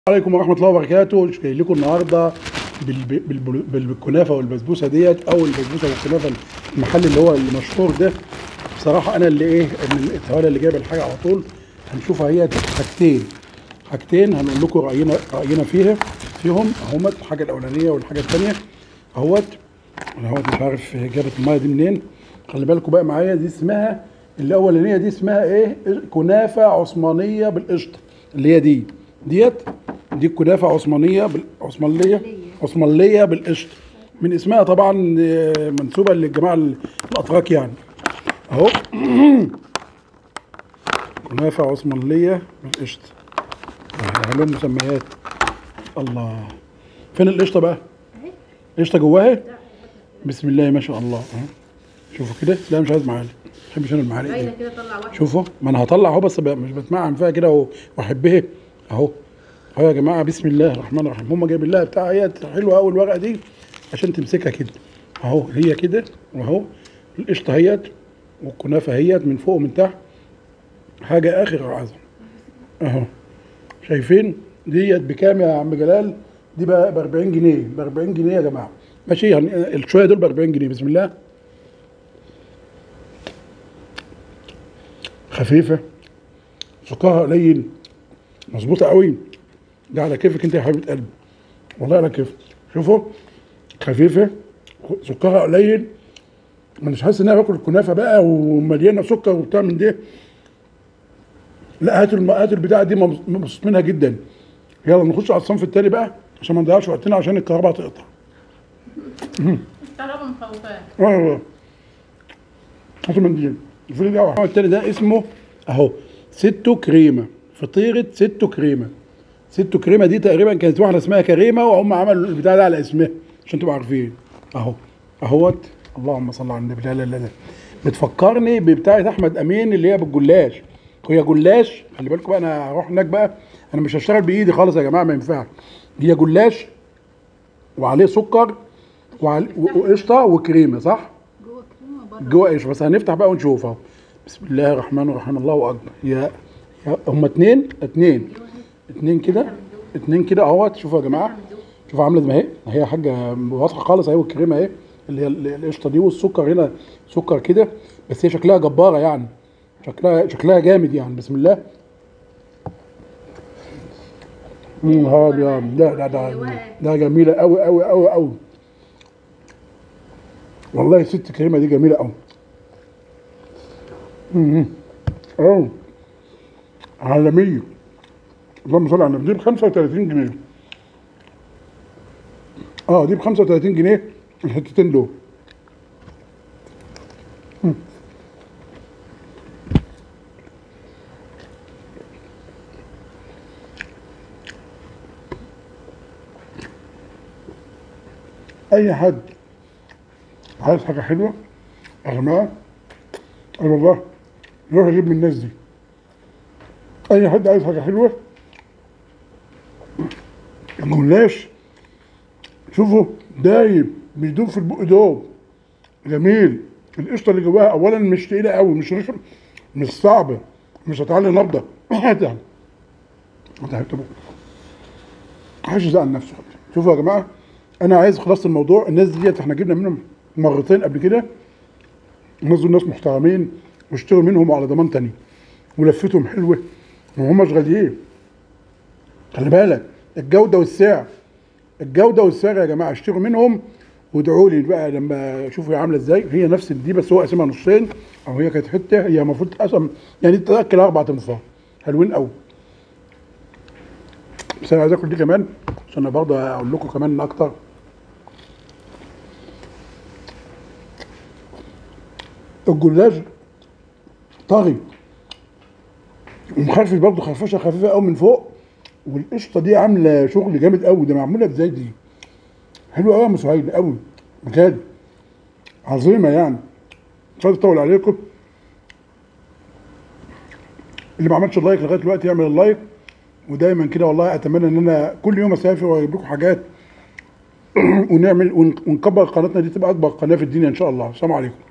عليكم ورحمه الله وبركاته جاي لكم النهارده بال- بال- بال- بالكنافه والبسبوسه ديت او البسبوسه والكنافه المحل اللي هو المشهور ده بصراحه انا اللي ايه من التوالي اللي جايب الحاجه على طول هنشوفها هي حاجتين حاجتين هنقول لكم راينا راينا فيها فيهم اهمت الحاجه الاولانيه والحاجه الثانيه اهوت انا اهوت مش عارف جابت الميه دي منين خلي بالكم بقى معايا دي اسمها الاولانيه دي اسمها ايه كنافه عثمانيه بالقشطه اللي هي دي ديت دي كنافه عثمانيه بال... عثمانيه عثمانيه بالقشطه من اسمها طبعا آه، منسوبه للجماعه ال- الاتراك يعني اهو كنافه عثمانيه بالقشطه يعني لهم مسميات الله فين القشطه بقى قشطه جواها بسم الله ما شاء الله اهو شوفوا كده لا مش عايز معالق ما بحبش انا المعالق دي باينه كده طلع واحد شوفوا ما انا هطلع اهو بس ب- مش بتمعن فيها كده و- واحبها اهو اهو يا جماعه بسم الله الرحمن الرحيم هم جايبين لها بتاع هي حلوه قوي الورقه دي عشان تمسكها كده اهو هي كده واهو القشطه هيت والكنافه هيت من فوق ومن تحت حاجه اخر عظمه اهو شايفين ديت بكام يا عم جلال دي ب 40 جنيه ب 40 جنيه يا جماعه ماشي يعني الشويه دول ب 40 جنيه بسم الله خفيفه سكرها قليل مظبوطه قوي ده على كيفك انت يا حبيبه قلبي والله على كيف شوفوا خفيفه سكرها قليل مش حاسس ان انا باكل الكنافه بقى ومليانه سكر وبتاع من ده لا هاتوا الم- هاتوا البتاعه دي مبس- مبسوط منها جدا يلا نخش على الصنف التاني بقى عشان ما نضيعش وقتنا عشان الكهرباء هتقطع الكهرباء مخوفاه اه هاتوا منديل الفيل ده واحد. التاني ده اسمه اهو ستو كريمه فطيره ستو كريمه ستو كريمه دي تقريبا كانت واحده اسمها كريمه وهم عملوا البتاع ده على اسمها عشان تبقوا عارفين اهو اهوت اللهم صل على النبي لا لا لا لا بتفكرني ببتاعه احمد امين اللي هي بالجلاش هي جلاش خلي بالكم بقى انا هروح هناك بقى انا مش هشتغل بايدي خالص يا جماعه ما ينفعش هي جلاش وعليه سكر وعليه وقشطه وكريمه صح؟ جوه كريمه وبره جوه ايش بس هنفتح بقى ونشوف اهو بسم الله الرحمن الرحيم الله اكبر يا يا هم اتنين اتنين اتنين كده اتنين كده اهوت شوفوا يا جماعه شوفوا عامله زي ما هي هي يا حاجه واضحه خالص اهي والكريمه اهي اللي هي ال- القشطه دي والسكر هنا سكر كده بس هي شكلها جباره يعني شكلها شكلها جامد يعني بسم الله امم هذا لا لا ده ده جميله قوي قوي قوي قوي والله الست الكريمه دي جميله قوي امم اه عالميه اللهم صل على النبي دي ب 35 جنيه اه دي ب 35 جنيه الحتتين دول مم. اي حد عايز حاجه حلوه يا جماعه اي والله روح اجيب من الناس دي اي حد عايز حاجه حلوه الجلاش شوفوا دايب بيدوب في البق دوب جميل القشطه اللي جواها اولا مش تقيله قوي مش رخم مش صعبه مش هتعلي نبضه هاتها هاتها عايش عن نفسه شوفوا يا جماعه انا عايز خلاص الموضوع الناس ديت احنا جبنا منهم مرتين قبل كده الناس دول ناس محترمين واشتروا منهم على ضمان تاني ولفتهم حلوه وهم مش غاليين خلي بالك الجوده والسعر الجوده والسعر يا جماعه اشتروا منهم وادعوا لي بقى لما اشوفوا هي عامله ازاي هي نفس دي بس هو قاسمها نصين او هي كانت حته هي المفروض تتقسم يعني تاكل اربع تنفار حلوين قوي بس انا عايز اكل دي كمان عشان برضه اقول لكم كمان اكتر الجلاش طري ومخرفش برضه خرفشه خفيفه قوي من فوق والقشطه دي عامله شغل جامد قوي ده معموله ازاي دي حلوه قوي يا ام سهيل قوي بجد عظيمه يعني مش عايز اطول عليكم اللي ما عملش اللايك لغايه دلوقتي يعمل اللايك ودايما كده والله اتمنى ان انا كل يوم اسافر واجيب لكم حاجات ونعمل ونكبر قناتنا دي تبقى اكبر قناه في الدنيا ان شاء الله السلام عليكم